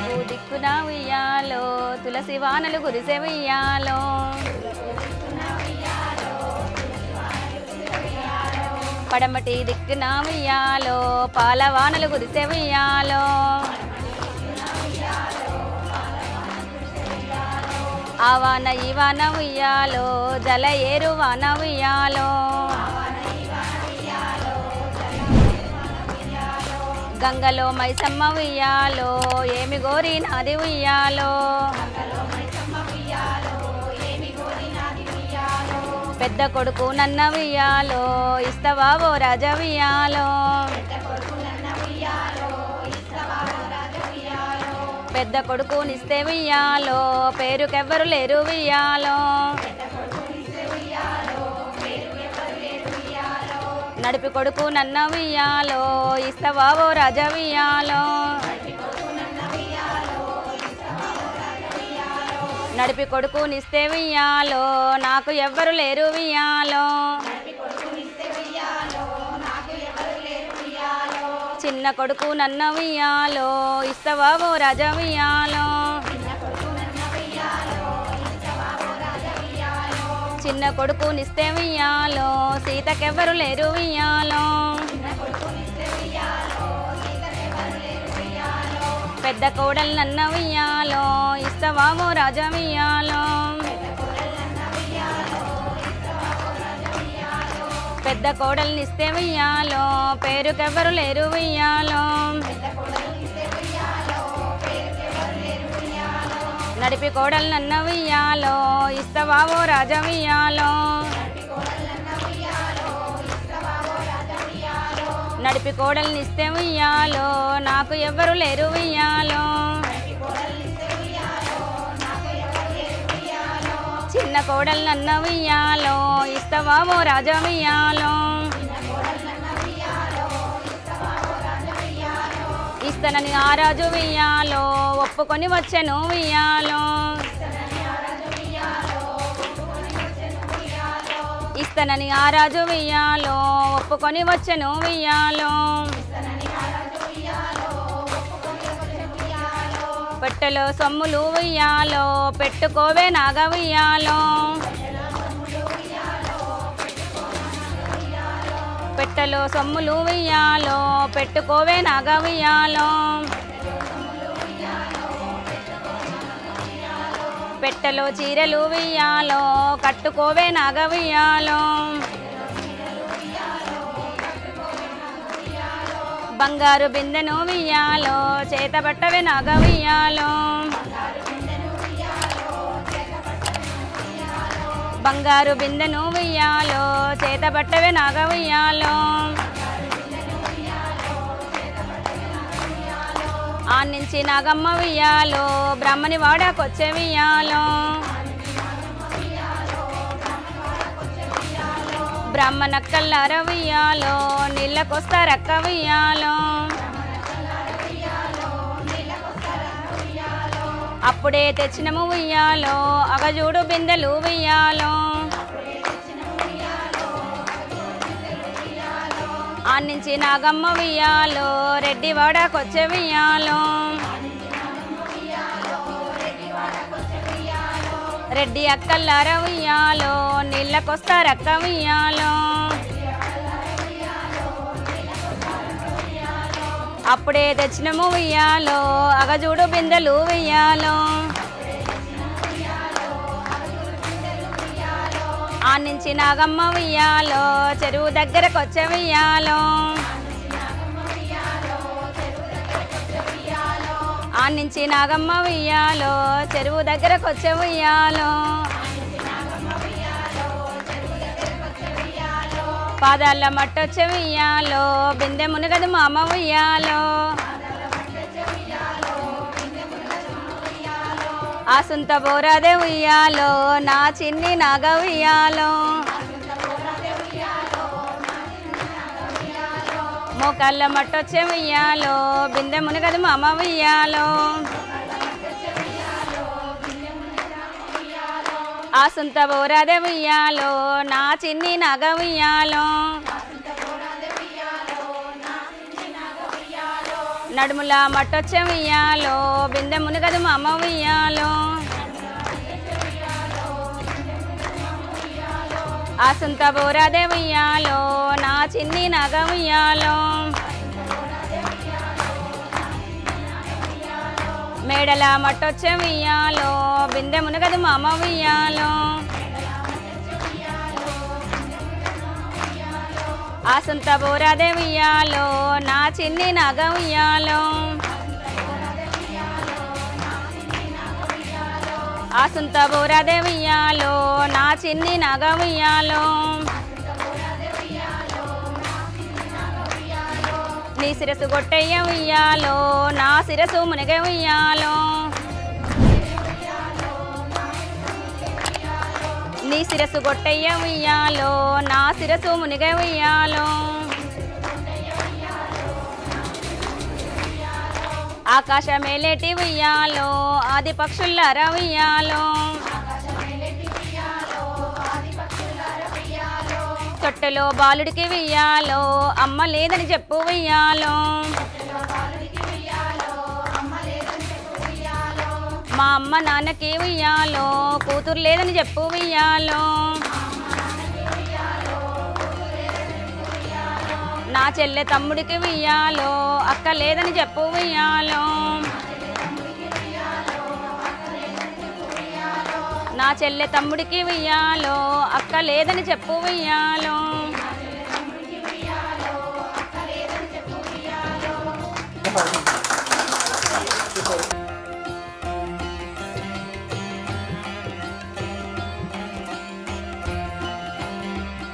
దిక్కున ఉయ్యాలో తులసి వానలు కురిసే ఉయ్యాలో పడమటి దిక్కున ఉయ్యాలో పాల వానలు కురిసే ఉయ్యాలో ఆ వాన ఈ వాన ఉయ్యాలో జల ఏరు వాన ఉయ్యాలో గంగలో మైసమ్మ ఉయ్యాలో ఏమి గోరి నాది ఉయ్యాలో పెద్ద కొడుకు నన్న ఉయ్యాలో ఇస్తవా ఓ రాజ ఉయ్యాలో పెద్ద కొడుకునిస్తే ఉయ్యాలో పేరుకెవ్వరు లేరు ఉయ్యాలో నడిపి కొడుకు నన్న ఉయ్యాలో ఇస్తవా ఓ రాజ ఉయ్యాలో నడిపి కొడుకునిస్తే ఉయ్యాలో నాకు ఎవ్వరు లేరు ఉయ్యాలో చిన్న కొడుకు నన్న ఉయ్యాలో ఇస్తవా ఓ రాజ ఉయ్యాలో చిన్న కొడుకునిస్తే ఉయ్యాలో సీతకెవ్వరు లేరు ఉయ్యాలో పెద్ద కోడలు నన్న ఉయ్యాలో ఇస్తవా ఓ రాజ ఉయ్యాలో పెద్ద కోడల్ని ఇస్తే ఉయ్యాలో పేరుకెవ్వరు లేరు ఉయ్యాలో నడిపి కోడలు నన్న ఉయ్యాలో ఇస్తవా ఓ రాజ ఉయ్యాలో నడిపి కోడల్ని ఇస్తే ఉయ్యాలో నాకు ఎవ్వరు లేరు ఉయ్యాలో చిన్న కోడలు నన్న ఉయ్యాలో ఇస్తవా ఓ రాజా ఉయ్యాలో ఇస్తానని ఆ రాజు ఉయ్యాలో ఒప్పుకొని వచ్చెను ఉయ్యాలో ఇస్తానని ఆ రాజు ఉయ్యాలో ఒప్పుకొని వచ్చెను ఉయ్యాలో పెట్టెలో సొమ్ములు ఉయ్యాలో పెట్టుకోవే నాగ ఉయ్యాలో పెట్టెలో సొమ్ములు ఉయ్యాలో పెట్టుకోవే నాగ ఉయ్యాలో పెట్టెలో చీరలు ఉయ్యాలో కట్టుకోవే నాగ ఉయ్యాలో బంగారు బిందెను ఉయ్యాలో చేతబట్టవే నాగ ఉయ్యాలో బంగారు బిందెను ఉయ్యాలో చేతబట్టవే నాగ ఉయ్యాలో ఆ నుంచి నాగమ్మ ఉయ్యాలో బ్రహ్మని వాడాకొచ్చే ఉయ్యాలో బ్రాహ్మణక్కల్లార ఉయ్యాలో నీళ్ళకొస్తారక్క ఉయ్యాలో అప్పుడే తెచ్చినము ఉయ్యాలో అగజూడు బిందెలు ఉయ్యాలో ఆ నుంచి నాగమ్మ ఉయ్యాలో రెడ్డి వాడాకొచ్చే ఉయ్యాలో రెడ్డి అక్కల్లార ఉయ్యాలో నీళ్ళకొస్తారక్క ఉయ్యాలో అప్పుడే తెచ్చినము ఉయ్యాలో అగజూడు బిందెలు ఉయ్యాలో ఆ నుంచి నాగమ్మ ఉయ్యాలో చెరువు దగ్గరకు వచ్చే ఉయ్యాలో ఆ నుంచి నాగమ్మ ఉయ్యాలో చెరువు దగ్గరకు వచ్చే ఉయ్యాలో పాదాల మట్టొచ్చే ఉయ్యాలో బిందె మునగదు మామ ఉయ్యాలో ఆ సుంత బోరాదే ఉయ్యాలో నా చిన్ని నాగ ఉయ్యాలో మోకాళ్ళ మట్టొచ్చే ఉయ్యాలో బిందె మునగదు మామ ఉయ్యాలో ఆ సుంత బోరాదే ఉయ్యాలో నా చిన్ని నాగ ఉయ్యాలో నడుముల మట్టొచ్చే ఉయ్యాలో బిందె మునిగదు మా అమ్మ ఉయ్యాలో ఆసుంత బోరాదే ఉయ్యాలో నా చిన్ని నగ ఉయ్యాలో మేడల మట్టొచ్చే ఉయ్యాలో బిందె మునగదు మా అమ్మ ఉయ్యాలో ఆసంత బోరాదే ఉయ్యాలో నా చిన్ని నగ ఉయ్యాలో ఆసంత బోరాదే ఉయ్యాలో నా చిన్ని నగ ఉయ్యాలో నీ శిరసు గొట్టయ్య ఉయ్యాలో నా శిరసు మునిగ ఉయ్యాలో నీ శిరసు గొట్టయ్య ఉయ్యాలో నా శిరసు మునిగ ఉయ్యాలో ఆకాశమేలేటి ఉయ్యాలో ఆది పక్షుల్లారా ఉయ్యాలో తొట్టెలో బాలుడికి వెయ్యాలో అమ్మ లేదని చెప్పు వెయ్యాలో మా అమ్మ నాన్నకి వెయ్యాలో కూతురు లేదని చెప్పు వెయ్యాలో నా చెల్లె తమ్ముడికి వెయ్యాలో అక్క లేదని చెప్పు వెయ్యాలో నా చెల్లె తమ్ముడికి వెయ్యాలో అక్క లేదని చెప్పు వెయ్యాలో